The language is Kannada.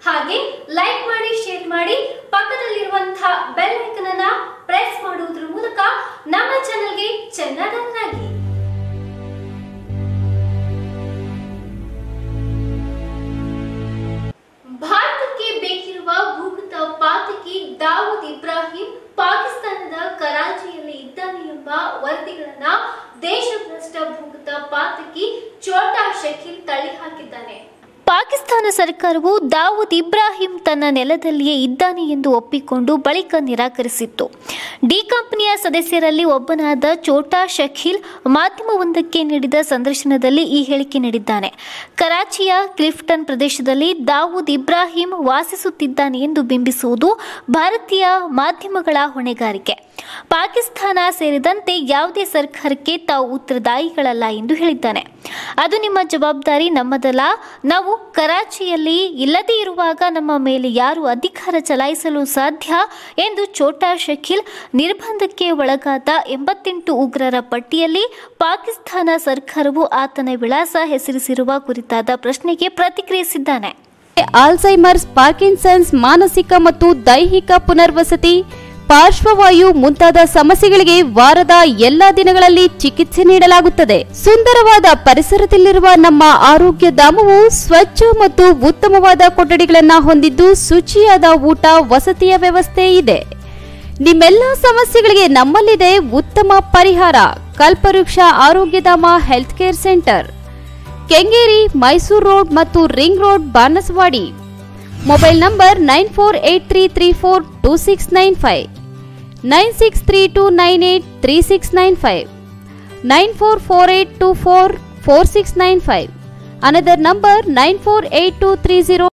ಹಾಗೆ ಲೈಕ್ ಮಾಡಿ ಶೇರ್ ಮಾಡಿ ಪಕ್ಕದಲ್ಲಿರುವಂತಹ ಬೆಲ್ ಐಕನ್ ಅನ್ನ ಪ್ರೆಸ್ ಮಾಡುವುದರ ಮೂಲಕ ನಮ್ಮ ಚಾನೆಲ್ಗೆ ಚೆನ್ನಡನ್ನಾಗಿ ಭಾರತಕ್ಕೆ ಬೇಕಿರುವ ಭೂಗತ ಪಾತಕಿ ದಾವೂದ್ ಇಬ್ರಾಹಿಂ ಪಾಕಿಸ್ತಾನದ ಕರಾಚಿಯಲ್ಲಿ ಇದ್ದಾನೆ ಎಂಬ ವರದಿಗಳನ್ನ ದೇಶಭ್ರಷ್ಟ ಭೂಗತ ಪಾತಕಿ ಚೋಟಾ ಶಕೀಲ್ ತಳ್ಳಿ ಹಾಕಿದ್ದಾನೆ ಪಾಕಿಸ್ತಾನ ಸರ್ಕಾರವು ದಾವೂದ್ ಇಬ್ರಾಹಿಂ ತನ್ನ ನೆಲದಲ್ಲಿಯೇ ಇದ್ದಾನೆ ಎಂದು ಒಪ್ಪಿಕೊಂಡು ಬಳಿಕ ನಿರಾಕರಿಸಿತ್ತು ಡಿ ಕಂಪನಿಯ ಸದಸ್ಯರಲ್ಲಿ ಒಬ್ಬನಾದ ಚೋಟಾ ಶಕೀಲ್ ಮಾಧ್ಯಮವೊಂದಕ್ಕೆ ನೀಡಿದ ಸಂದರ್ಶನದಲ್ಲಿ ಈ ಹೇಳಿಕೆ ನೀಡಿದ್ದಾನೆ ಕರಾಚಿಯ ಕ್ಲಿಫ್ಟನ್ ಪ್ರದೇಶದಲ್ಲಿ ದಾವೂದ್ ಇಬ್ರಾಹಿಂ ವಾಸಿಸುತ್ತಿದ್ದಾನೆ ಎಂದು ಬಿಂಬಿಸುವುದು ಭಾರತೀಯ ಮಾಧ್ಯಮಗಳ ಹೊಣೆಗಾರಿಕೆ ಪಾಕಿಸ್ತಾನ ಸೇರಿದಂತೆ ಯಾವುದೇ ಸರ್ಕಾರಕ್ಕೆ ತಾವು ಉತ್ತರದಾಯಿಗಳಲ್ಲ ಎಂದು ಹೇಳಿದ್ದಾನೆ ಅದು ನಿಮ್ಮ ಜವಾಬ್ದಾರಿ ನಮ್ಮದಲ್ಲ ನಾವು ಕರಾಚಿಯಲ್ಲಿ ಇಲ್ಲದೇ ಇರುವಾಗ ನಮ್ಮ ಮೇಲೆ ಯಾರು ಅಧಿಕಾರ ಚಲಾಯಿಸಲು ಸಾಧ್ಯ ಎಂದು ಚೋಟಾ ಶಕೀಲ್ ನಿರ್ಬಂಧಕ್ಕೆ ಒಳಗಾದ ಎಂಬತ್ತೆಂಟು ಉಗ್ರರ ಪಟ್ಟಿಯಲ್ಲಿ ಪಾಕಿಸ್ತಾನ ಸರ್ಕಾರವು ಆತನ ವಿಳಾಸ ಹೆಸರಿಸಿರುವ ಕುರಿತಾದ ಪ್ರಶ್ನೆಗೆ ಪ್ರತಿಕ್ರಿಯಿಸಿದ್ದಾನೆ ಆಲ್ಝೈಮರ್ಸ್ ಪಾರ್ಕಿನ್ಸನ್ಸ್ ಮಾನಸಿಕ ಮತ್ತು ದೈಹಿಕ ಪುನರ್ವಸತಿ ಪಾರ್ಶ್ವವಾಯು ಮುಂತಾದ ಸಮಸ್ಯೆಗಳಿಗೆ ವಾರದ ಎಲ್ಲಾ ದಿನಗಳಲ್ಲಿ ಚಿಕಿತ್ಸೆ ನೀಡಲಾಗುತ್ತದೆ ಸುಂದರವಾದ ಪರಿಸರದಲ್ಲಿರುವ ನಮ್ಮ ಆರೋಗ್ಯ ಧಾಮವು ಸ್ವಚ್ಛ ಮತ್ತು ಉತ್ತಮವಾದ ಕೊಠಡಿಗಳನ್ನು ಹೊಂದಿದ್ದು ಶುಚಿಯಾದ ಊಟ ವಸತಿಯ ವ್ಯವಸ್ಥೆ ಇದೆ ನಿಮ್ಮೆಲ್ಲ ಸಮಸ್ಯೆಗಳಿಗೆ ನಮ್ಮಲ್ಲಿದೆ ಉತ್ತಮ ಪರಿಹಾರ Kalpavriksha Arogyadhama health care centre Kengeri Mysuru road ಮತ್ತು ring road Banaswadi mobile number nine four eight three three four two six nine five nine six three two nine eight three six nine five nine four four eight two four four six nine five another number nine four eight two three zero